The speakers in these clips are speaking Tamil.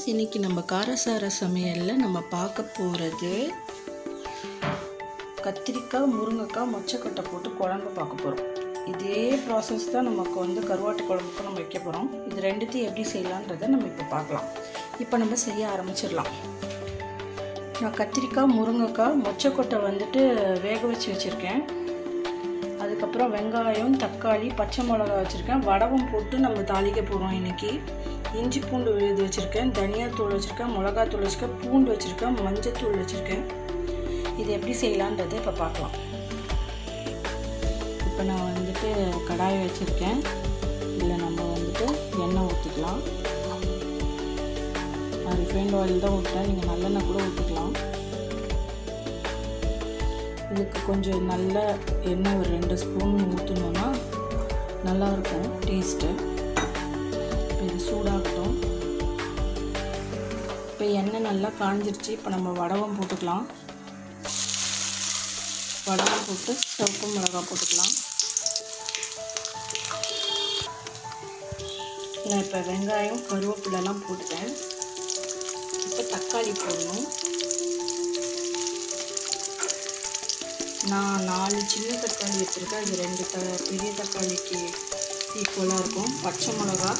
இன்னைக்கு நம்ம காரசார சமையலில் நம்ம பார்க்க போகிறது கத்திரிக்காய் முருங்கைக்காய் மொச்சக்கொட்டை போட்டு குழம்பு பார்க்க போகிறோம் இதே ப்ராசஸ் தான் நமக்கு வந்து கருவாட்டு குழம்புக்கு நம்ம வைக்க போகிறோம் இது ரெண்டுத்தையும் எப்படி செய்யலான்றதை நம்ம இப்போ பார்க்கலாம் இப்போ நம்ம செய்ய ஆரம்பிச்சிடலாம் நான் கத்திரிக்காய் முருங்கைக்காய் மொச்சக்கொட்டை வந்துட்டு வேக வச்சு வச்சுருக்கேன் அதுக்கப்புறம் வெங்காயம் தக்காளி பச்சை மிளகா வச்சுருக்கேன் வடகம் போட்டு நம்ம தாளிக்க போகிறோம் இன்றைக்கி இஞ்சி பூண்டு விழுது வச்சுருக்கேன் தனியாத்தூள் வச்சுருக்கேன் மிளகாத்தூள் வச்சுருக்கேன் பூண்டு வச்சுருக்கேன் மஞ்சத்தூள் வச்சுருக்கேன் இது எப்படி செய்யலான்றதை இப்போ பார்க்கலாம் இப்போ நான் வந்துட்டு கடாய் வச்சுருக்கேன் இதில் நம்ம வந்துட்டு எண்ணெய் ஊற்றிக்கலாம் நான் ரிஃபைண்ட் ஆயில் தான் ஊற்றுறேன் நீங்கள் நல்லெண்ணெய் கூட ஊற்றிக்கலாம் இதுக்கு கொஞ்சம் நல்ல எண்ணெய் ஒரு ரெண்டு ஸ்பூன் ஊற்றணுன்னா நல்லாயிருக்கும் டேஸ்ட்டு இப்போ இது சூடாகட்டும் இப்போ எண்ணெய் நல்லா காஞ்சிருச்சு இப்போ நம்ம வடகம் போட்டுக்கலாம் வடகம் போட்டு சிவப்பு மிளகா போட்டுக்கலாம் நான் இப்போ வெங்காயம் கருவேப்பிலெல்லாம் போட்டுட்டேன் இப்போ தக்காளி போடணும் நான் நாலு சின்ன தக்காளி எடுத்துருக்கேன் அது ரெண்டு த பெரிய தக்காளிக்கு ஈக்குவலாக இருக்கும் பச்சை மிளகா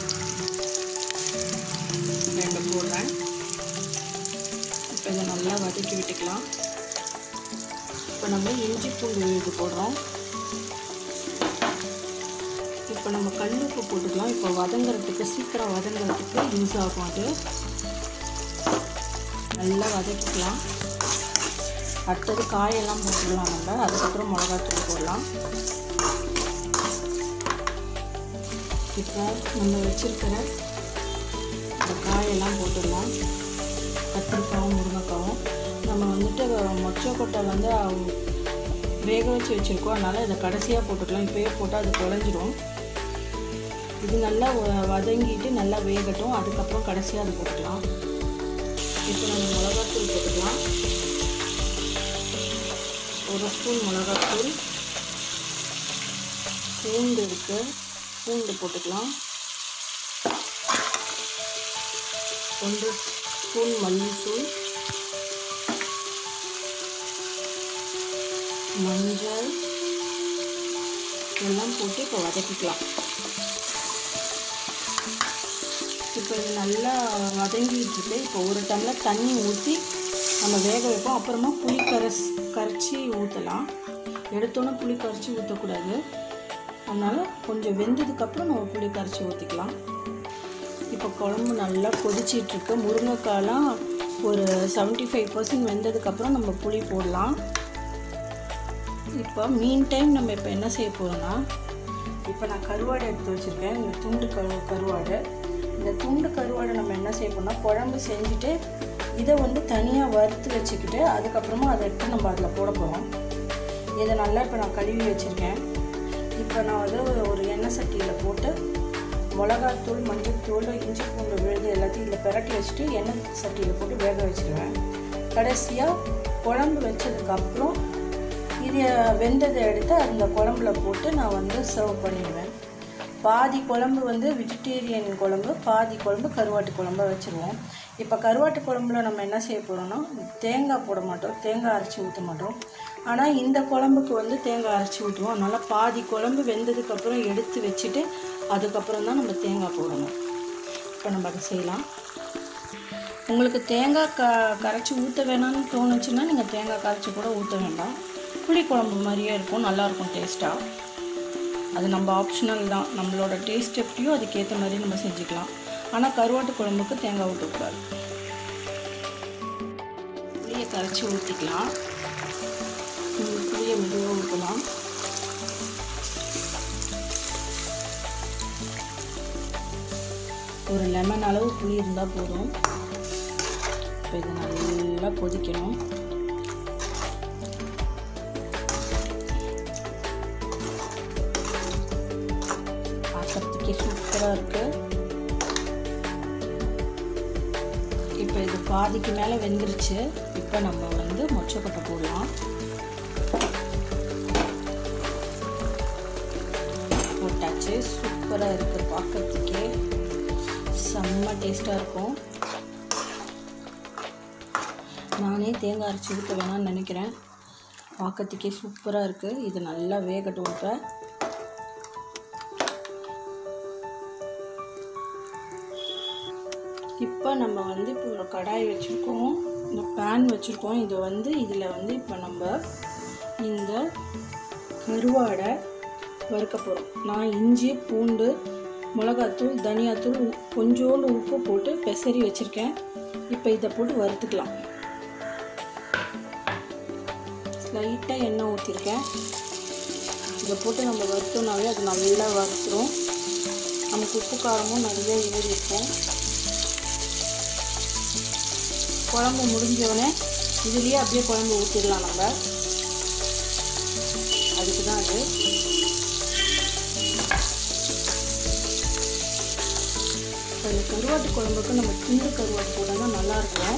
ரெண்டு போடுறேன் இப்போ இதை நல்லா வதக்கி விட்டுக்கலாம் இப்போ நம்ம இஞ்சி பூண்டு விழுது போடுறோம் இப்போ நம்ம கல் உப்பு போட்டுக்கலாம் இப்போ வதங்குறதுக்கு சீக்கிரம் வதங்குறதுக்கு யூஸ் ஆகும் அது நல்லா வதக்கிக்கலாம் அடுத்தது காயெல்லாம் போட்டுடலாம் நம்ம அதுக்கப்புறம் மிளகாத்தூள் போடலாம் இப்போ நம்ம வச்சுருக்கிற இந்த காயெல்லாம் போட்டுடலாம் கத்திரிக்காயும் முருங்கைக்காவும் நம்ம வந்துட்டு மொச்சக்கொட்டை வந்து வேக வச்சு வச்சுருக்கோம் அதனால் இதை கடைசியாக போட்டுக்கலாம் இப்போயே போட்டால் அது குழஞ்சிடும் இது நல்லா வதங்கிட்டு நல்லா வேகட்டும் அதுக்கப்புறம் கடைசியாக அது போட்டுக்கலாம் இப்போ நம்ம மிளகாத்தூள் போட்டுக்கலாம் ஒரு ஸ்பூன் மிளகாத்தூள் பூண்டு இருக்குது பூண்டு போட்டுக்கலாம் ஒன்று ஸ்பூன் மல்லித்தூள் மஞ்சள் எல்லாம் போட்டு இப்போ வதக்கிக்கலாம் இப்போ இது நல்லா வதங்கிட்டு இருக்கு இப்போ ஒரு டம்ளர் தண்ணி ஊற்றி நம்ம வேக வைப்போம் அப்புறமா புளி கரைஸ் கரைச்சி ஊற்றலாம் எடுத்தோன்னே புளி கரைச்சி ஊற்றக்கூடாது அதனால் கொஞ்சம் வெந்ததுக்கப்புறம் நம்ம புளி கரைச்சி ஊற்றிக்கலாம் இப்போ குழம்பு நல்லா கொதிச்சிட்ருக்கு முருங்கைக்காயெலாம் ஒரு செவன்ட்டி ஃபைவ் பர்சன்ட் வெந்ததுக்கப்புறம் நம்ம புளி போடலாம் இப்போ மீன் டைம் நம்ம இப்போ என்ன செய்ய போகிறோன்னா இப்போ நான் கருவாடை எடுத்து வச்சுருக்கேன் இந்த துண்டு கரு கருவாடை இந்த துண்டு கருவாடை நம்ம என்ன செய்ய போகிறோம்னா குழம்பு செஞ்சுட்டு இதை வந்து தனியாக வறுத்து வச்சுக்கிட்டு அதுக்கப்புறமா அதை எடுத்து நம்ம அதில் போட போகிறோம் இதை நல்லா இப்போ நான் கழுவி வச்சுருக்கேன் இப்போ நான் வந்து ஒரு எண்ணெய் சட்டியில் போட்டு மிளகாத்தூள் மஞ்சள்தூள் இஞ்சி பூண்டு விழுது எல்லாத்தையும் இதில் பிரட்டி வச்சுட்டு எண்ணெய் சட்டியில் போட்டு வேக வச்சுருவேன் கடைசியாக குழம்பு வச்சதுக்கப்புறம் இது வெந்ததை எடுத்து அந்த குழம்புல போட்டு நான் வந்து சர்வ் பண்ணிடுவேன் பாதி குழம்பு வந்து வெஜிடேரியன் குழம்பு பாதி குழம்பு கருவாட்டு குழம்பு வச்சுருவோம் இப்போ கருவாட்டு குழம்புல நம்ம என்ன செய்ய போகிறோம்னா தேங்காய் போட மாட்டோம் தேங்காய் அரைச்சி ஊற்ற மாட்டோம் ஆனால் இந்த குழம்புக்கு வந்து தேங்காய் அரைச்சி ஊற்றுவோம் அதனால் பாதி குழம்பு வெந்ததுக்கப்புறம் எடுத்து வச்சுட்டு அதுக்கப்புறம் தான் நம்ம தேங்காய் போடணும் இப்போ நம்ம அதை செய்யலாம் உங்களுக்கு தேங்காய் க கரைச்சி ஊற்ற வேணாம்னு தோணுச்சுன்னா நீங்கள் தேங்காய் கரைச்சி கூட ஊற்ற வேண்டாம் புளி குழம்பு மாதிரியே இருக்கும் நல்லாயிருக்கும் டேஸ்ட்டாக அது நம்ம ஆப்ஷனல் தான் நம்மளோட டேஸ்ட் எப்படியோ அதுக்கேற்ற மாதிரி நம்ம செஞ்சுக்கலாம் ஆனால் கருவாட்டு குழம்புக்கு தேங்காய் ஊற்றக்கூடாது புளியை கரைச்சி ஊற்றிக்கலாம் புளியை மெதுவாக ஊற்றலாம் ஒரு லெமன் அளவு புளி இருந்தால் போதும் இப்போ இது நல்லா கொதிக்கணும் பார்க்கறதுக்கே சூப்பராக இருக்குது இப்போ இது பாதிக்கு மேலே வெந்துருச்சு இப்போ நம்ம வந்து மொச்சக்கொட்டை போடலாம் போட்டாச்சு சூப்பராக இருக்குது பார்க்கறதுக்கே செம்ம டேஸ்ட்டாக இருக்கும் நானே தேங்காய் அரைச்சி ஊற்ற வேணாம்னு நினைக்கிறேன் பார்க்கறதுக்கே சூப்பராக இருக்குது இது நல்லா வேகட்டும் இப்போ இப்போ நம்ம வந்து இப்போ ஒரு கடாய் வச்சுருக்கோம் இந்த பேன் வச்சுருக்கோம் இது வந்து இதில் வந்து இப்போ நம்ம இந்த கருவாடை வறுக்க போகிறோம் நான் இஞ்சி பூண்டு மிளகாத்தூள் தனியாத்தூள் உ- கொஞ்சோண்டு உப்பு போட்டு பெசரி வச்சுருக்கேன் இப்போ இதை போட்டு வறுத்துக்கலாம் லைட்டாக எண்ணெய் ஊற்றிருக்கேன் இதை போட்டு நம்ம வறுத்தோம்னாவே அது நல்லா வறுத்துரும் நமக்கு உப்பு காரமும் நிறைய ஏறி இருக்கும் குழம்பு முடிஞ்சோடனே இதுலேயே அப்படியே குழம்பு ஊற்றிடலாம் நம்ம அதுக்கு தான் அது இப்போ இந்த கருவாட்டு குழம்புக்கு நம்ம துண்டு கருவாட்டு போட்டால் தான் நல்லாயிருக்கும்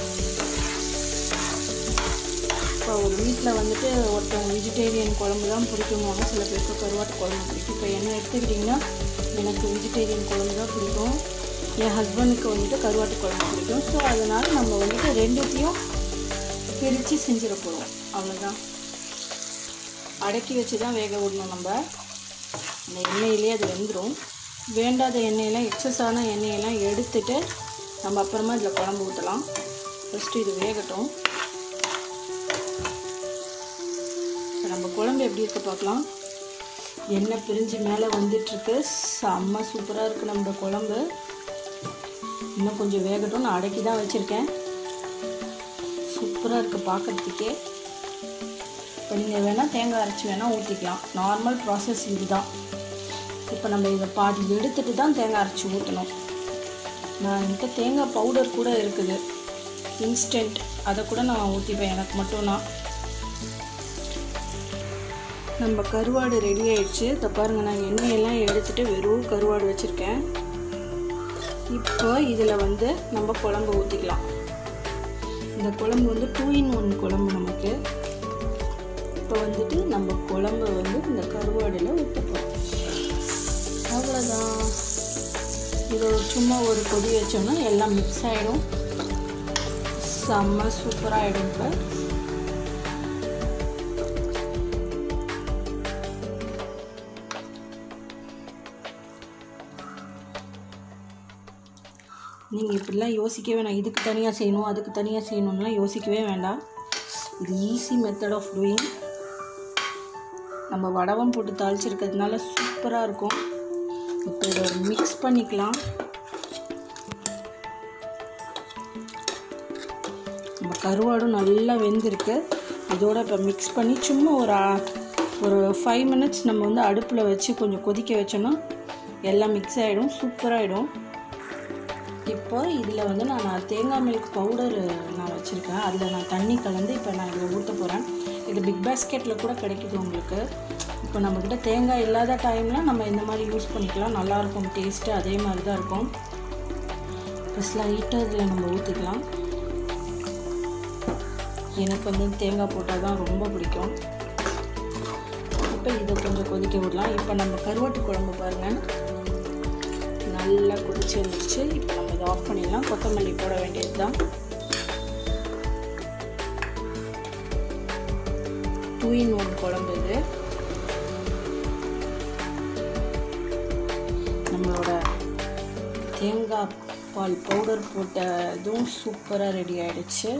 இப்போ ஒரு வீட்டில் வந்துட்டு ஒருத்தவங்க வெஜிடேரியன் குழம்பு தான் பிடிக்குமோனா சில பேருக்கு கருவாட்டு குழம்பு பிடிக்கும் இப்போ என்ன எடுத்துக்கிட்டிங்கன்னா எனக்கு வெஜிடேரியன் குழம்பு தான் பிடிக்கும் என் ஹஸ்பண்டுக்கு வந்துட்டு கருவாட்டு குழம்பு பிடிக்கும் ஸோ அதனால் நம்ம வந்துட்டு ரெண்டுத்தையும் பிரித்து செஞ்சிட போகிறோம் அவ்வளோதான் அடக்கி வச்சு தான் வேக விடணும் நம்ம அந்த எண்ணெயிலே அது வெந்துடும் வேண்டாத எண்ணெயெல்லாம் எக்ஸஸான எண்ணெயெல்லாம் எடுத்துட்டு நம்ம அப்புறமா இதில் குழம்பு ஊற்றலாம் ஃபஸ்ட்டு இது வேகட்டும் இப்போ நம்ம குழம்பு எப்படி இருக்கு பார்க்கலாம் எண்ணெய் பிரிஞ்சு மேலே வந்துட்டுருக்கு செம்ம சூப்பராக இருக்குது நம்ம குழம்பு இன்னும் கொஞ்சம் வேகட்டும் நான் அடக்கி தான் வச்சுருக்கேன் சூப்பராக இருக்குது பார்க்குறதுக்கே இப்போ நீங்கள் வேணால் தேங்காய் அரைச்சி வேணால் ஊற்றிக்கலாம் நார்மல் ப்ராசஸ் இதுதான் இப்போ நம்ம இதை பாதி எடுத்துட்டு தான் தேங்காய் அரைச்சி ஊற்றணும் நான் என்கிட்ட தேங்காய் பவுடர் கூட இருக்குது இன்ஸ்டன்ட் அதை கூட நான் ஊற்றிப்பேன் எனக்கு மட்டும் நான் நம்ம கருவாடு ரெடி ஆயிடுச்சு இதை பாருங்கள் நான் எண்ணெயெல்லாம் எடுத்துட்டு வெறும் கருவாடு வச்சுருக்கேன் இப்போ இதில் வந்து நம்ம குழம்பு ஊற்றிக்கலாம் இந்த குழம்பு வந்து டூ இன் ஒன் குழம்பு நமக்கு இப்போ வந்துட்டு நம்ம குழம்பு வந்து இந்த கருவாடில் ஊற்றப்போம் அவ்வளோதான் இது ஒரு சும்மா ஒரு கொதி வச்சோம்னா எல்லாம் மிக்ஸ் ஆகிடும் செம்ம சூப்பராகிடும் இப்போ நீங்கள் இப்படிலாம் யோசிக்கவே வேணாம் இதுக்கு தனியாக செய்யணும் அதுக்கு தனியாக செய்யணும்லாம் யோசிக்கவே வேண்டாம் இது ஈஸி மெத்தட் ஆஃப் டூயிங் நம்ம வடவம் போட்டு தாளிச்சிருக்கிறதுனால சூப்பராக இருக்கும் இப்போ இதை ஒரு மிக்ஸ் பண்ணிக்கலாம் நம்ம கருவாடும் நல்லா வெந்திருக்கு இதோட இப்போ மிக்ஸ் பண்ணி சும்மா ஒரு ஆ- ஒரு ஃபைவ் மினிட்ஸ் நம்ம வந்து அடுப்பில் வச்சு கொஞ்சம் கொதிக்க வச்சோன்னா எல்லாம் மிக்ஸ் ஆகிடும் சூப்பராகிடும் இப்போ இதில் வந்து நான் தேங்காய் மில்க் பவுடர் நான் வச்சுருக்கேன் அதில் நான் தண்ணி கலந்து இப்போ நான் இதில் ஊற்ற போகிறேன் இது பிக் பாஸ்கெட்டில் கூட கிடைக்குது உங்களுக்கு இப்போ நம்மக்கிட்ட தேங்காய் இல்லாத டைமில் நம்ம இந்த மாதிரி யூஸ் பண்ணிக்கலாம் நல்லாயிருக்கும் டேஸ்ட்டு அதே மாதிரி தான் இருக்கும் இப்போ ஸ்லைட்டாக இதில் நம்ம ஊற்றிக்கலாம் எனக்கு வந்து தேங்காய் போட்டால் தான் ரொம்ப பிடிக்கும் இப்போ இதை கொஞ்சம் கொதிக்க விடலாம் இப்போ நம்ம கருவாட்டு குழம்பு பாருங்கள் நல்லா கொதிச்சு வந்துருச்சு இப்போ நம்ம இதை ஆஃப் பண்ணிடலாம் கொத்தமல்லி போட வேண்டியது தான் டூ இன் ஒன் குழம்பு இது நம்மளோட தேங்காய் பால் பவுடர் போட்ட இதுவும் சூப்பராக ரெடி ஆயிடுச்சு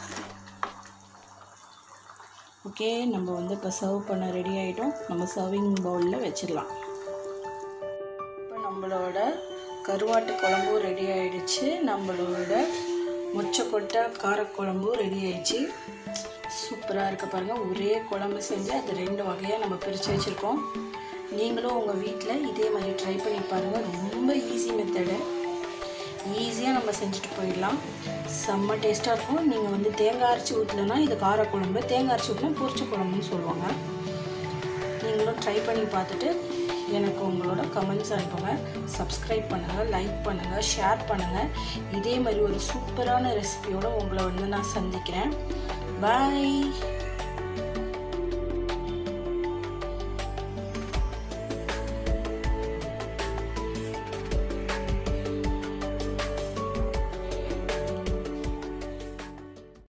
ஓகே நம்ம வந்து இப்போ சர்வ் பண்ண ரெடி ஆகிட்டோம் நம்ம சர்விங் பவுலில் வச்சிடலாம் இப்போ நம்மளோட கருவாட்டு குழம்பும் ரெடி ஆயிடுச்சு நம்மளோட மொச்சக்கொட்டை காரக்குழம்பும் ரெடி ஆயிடுச்சு சூப்பராக இருக்க பாருங்கள் ஒரே குழம்பு செஞ்சு அது ரெண்டு வகையாக நம்ம பிரித்து வச்சுருக்கோம் நீங்களும் உங்கள் வீட்டில் இதே மாதிரி ட்ரை பண்ணி பாருங்கள் ரொம்ப ஈஸி மெத்தடு ஈஸியாக நம்ம செஞ்சுட்டு போயிடலாம் செம்ம டேஸ்ட்டாக இருக்கும் நீங்கள் வந்து தேங்காய் அரைச்சி ஊற்றலைன்னா இது காரக்குழம்பு தேங்காய் அரைச்சி ஊற்றினா பொரிச்ச குழம்புன்னு சொல்லுவாங்க நீங்களும் ட்ரை பண்ணி பார்த்துட்டு எனக்கு உங்களோட கமெண்ட்ஸ் அனுப்புங்க சப்ஸ்கிரைப் பண்ணுங்கள் லைக் பண்ணுங்கள் ஷேர் பண்ணுங்கள் இதே மாதிரி ஒரு சூப்பரான ரெசிபியோடு உங்களை வந்து நான் சந்திக்கிறேன் பாய்